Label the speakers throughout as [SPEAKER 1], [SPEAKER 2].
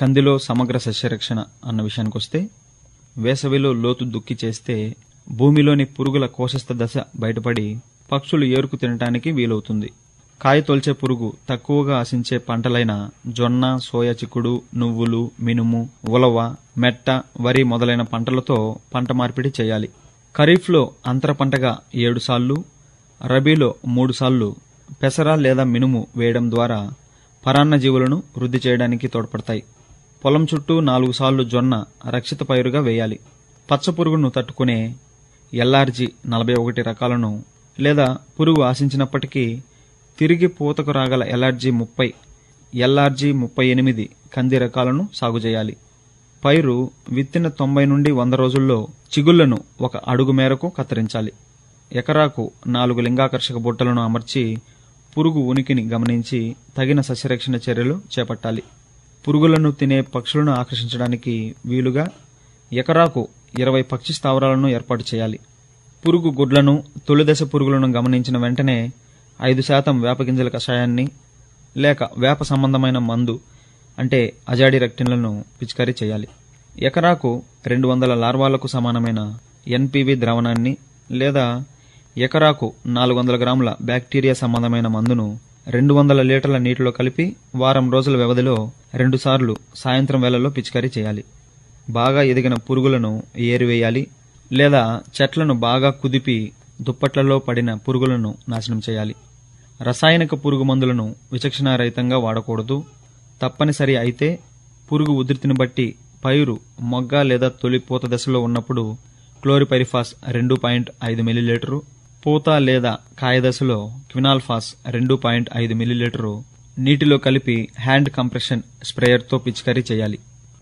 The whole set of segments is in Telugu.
[SPEAKER 1] కందిలో సమగ్ర సస్యరక్షణ అన్న విషయానికొస్తే వేసవిలో లోతు దుక్కి చేస్తే భూమిలోని పురుగుల కోశస్థ దశ బయటపడి పక్షులు ఏరుకు తినటానికి వీలవుతుంది కాయ తొల్చే పురుగు తక్కువగా ఆశించే పంటలైన జొన్న సోయా చిక్కుడు నువ్వులు మినుము ఉలవ మెట్ట వరి మొదలైన పంటలతో పంట మార్పిడి చేయాలి ఖరీఫ్లో అంతర పంటగా ఏడు సార్లు రబీలో మూడు సార్లు పెసర లేదా మినుము వేయడం ద్వారా పరాన్న జీవులను వృద్ధి చేయడానికి తోడ్పడతాయి పొలం చుట్టూ నాలుగు సార్లు జొన్న రక్షిత పైరుగా వేయాలి పచ్చ పురుగును తట్టుకునే ఎల్ఆర్జీ నలభై ఒకటి రకాలను లేదా పురుగు ఆశించినప్పటికీ తిరిగి పూతకు రాగల ఎల్ఆర్జీ ముప్పై ఎల్ఆర్జీ ముప్పై ఎనిమిది కంది రకాలను సాగు చేయాలి పైరు విత్తిన తొంభై నుండి వంద రోజుల్లో చిగుళ్లను ఒక అడుగు మేరకు కత్తిరించాలి ఎకరాకు నాలుగు లింగాకర్షక బుట్టలను అమర్చి పురుగు ఉనికిని గమనించి తగిన సస్యరక్షణ చర్యలు చేపట్టాలి పురుగులను తినే పక్షులను ఆకర్షించడానికి వీలుగా ఎకరాకు ఇరవై పక్షి స్థావరాలను ఏర్పాటు చేయాలి పురుగు గుడ్లను తొలిదశ పురుగులను గమనించిన వెంటనే ఐదు శాతం వేపగింజల కషాయాన్ని లేక వేప సంబంధమైన మందు అంటే అజాడి రెక్టిన్లను పిచికారీ చేయాలి ఎకరాకు రెండు వందల లార్వాలకు సమానమైన ఎన్పివి ద్రావణాన్ని లేదా ఎకరాకు నాలుగు వందల గ్రాముల బ్యాక్టీరియా సంబంధమైన మందును రెండు వందల లీటర్ల నీటిలో కలిపి వారం రోజుల వ్యవధిలో రెండుసార్లు సాయంత్రం వేళల్లో పిచికారీ చేయాలి బాగా ఎదిగిన పురుగులను ఏరివేయాలి లేదా చెట్లను బాగా కుదిపి దుప్పట్లలో పడిన పురుగులను నాశనం చేయాలి రసాయనిక పురుగు మందులను విచక్షణారహితంగా వాడకూడదు తప్పనిసరి అయితే పురుగు ఉధృతిని బట్టి పైరు మొగ్గ లేదా తొలి పూత దశలో ఉన్నప్పుడు క్లోరిపైరిఫాస్ రెండు పాయింట్ ఐదు మిల్లీలీటరు పూత లేదా కాయ దశలో క్వినాల్ఫాస్ రెండు పాయింట్ ఐదు మిల్లీలీటరు నీటిలో కలిపి హ్యాండ్ కంప్రెషన్ స్ప్రేయర్తో పిచికారీ చేయాలి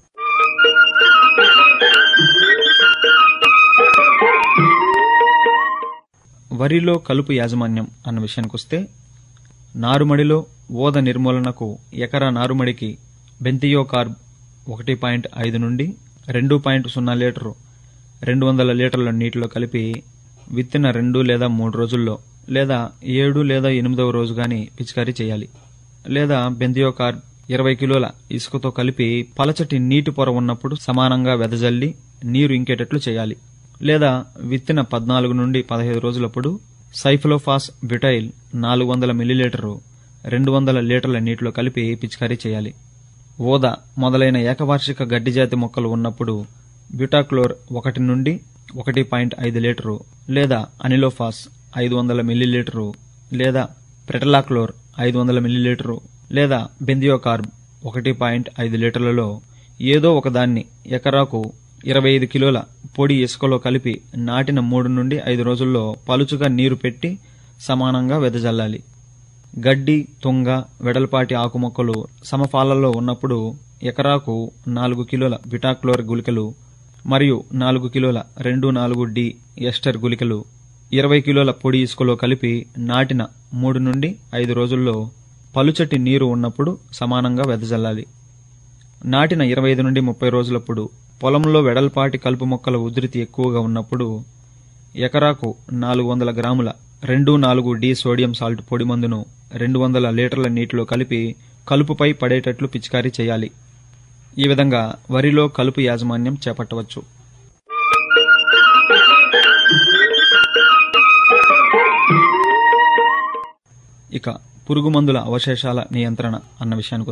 [SPEAKER 1] వరిలో కలుపు యాజమాన్యం అన్న విషయానికొస్తే నారుమడిలో ఓద నిర్మూలనకు ఎకరా నారుమడికి బెంతియో కార్బ్ ఒకటి పాయింట్ ఐదు నుండి రెండు పాయింట్ సున్నా లీటరు రెండు వందల లీటర్ల నీటిలో కలిపి విత్తిన రెండు లేదా మూడు రోజుల్లో లేదా ఏడు లేదా ఎనిమిదవ రోజు గాని పిచికారీ చేయాలి లేదా బెంతియో కార్బ్ ఇరవై కిలోల ఇసుకతో కలిపి పలచటి నీటి పొర ఉన్నప్పుడు సమానంగా వెదజల్లి నీరు ఇంకేటట్లు చేయాలి లేదా విత్తిన పద్నాలుగు నుండి పదహైదు రోజులప్పుడు సైఫ్లోఫాస్ బ్యూటైల్ నాలుగు వందల మిల్లీలీటరు రెండు వందల లీటర్ల నీటిలో కలిపి పిచికారీ చేయాలి ఓద మొదలైన ఏకవార్షిక గడ్డి జాతి మొక్కలు ఉన్నప్పుడు బ్యూటాక్లోర్ ఒకటి నుండి ఒకటి పాయింట్ ఐదు లీటరు లేదా అనిలోఫాస్ ఐదు వందల మిల్లీలీటరు లేదా ప్రెటలాక్లోర్ ఐదు వందల మిల్లీలీటరు లేదా బెందియోకార్బ్ ఒకటి పాయింట్ ఐదు లీటర్లలో ఏదో ఒకదాన్ని ఎకరాకు ఇరవై ఐదు కిలోల పొడి ఇసుకలో కలిపి నాటిన మూడు నుండి ఐదు రోజుల్లో పలుచుగా నీరు పెట్టి సమానంగా వెదజల్లాలి గడ్డి తుంగ వెడల్పాటి ఆకుమొక్కలు సమఫాలలో ఉన్నప్పుడు ఎకరాకు నాలుగు కిలోల బిటాక్లోర్ గుళికలు మరియు నాలుగు కిలోల రెండు నాలుగు డి ఎస్టర్ గుళికలు ఇరవై కిలోల పొడి ఇసుకలో కలిపి నాటిన మూడు నుండి ఐదు రోజుల్లో పలుచటి నీరు ఉన్నప్పుడు సమానంగా వెదజల్లాలి నాటిన ఇరవై ఐదు నుండి ముప్పై రోజులప్పుడు పొలంలో వెడల్పాటి కలుపు మొక్కల ఉధృతి ఎక్కువగా ఉన్నప్పుడు ఎకరాకు నాలుగు వందల గ్రాముల రెండు నాలుగు డి సోడియం సాల్ట్ పొడి మందును రెండు వందల లీటర్ల నీటిలో కలిపి కలుపుపై పడేటట్లు పిచికారీ చేయాలి ఈ విధంగా వరిలో కలుపు యాజమాన్యం చేపట్టవచ్చు ఇక పురుగు మందుల అవశేషాల నియంత్రణ అన్న విషయానికి